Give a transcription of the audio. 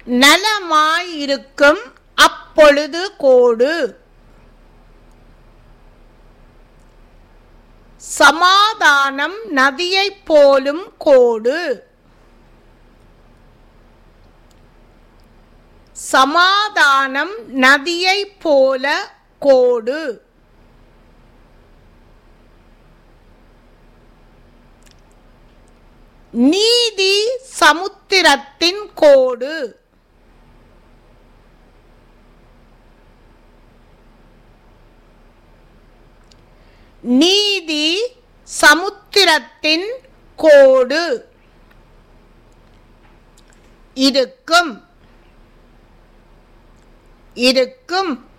நலமாயிருக்கும் அப்பொழுது கோடு சமாதானம் நதியைப் போலும் கோடு சமாதானம் நதியைப் போல கோடு நீதி சமுத்திரத்தின் கோடு நீதி சமுத்திரத்தின் கோடு இருக்கும் இருக்கும்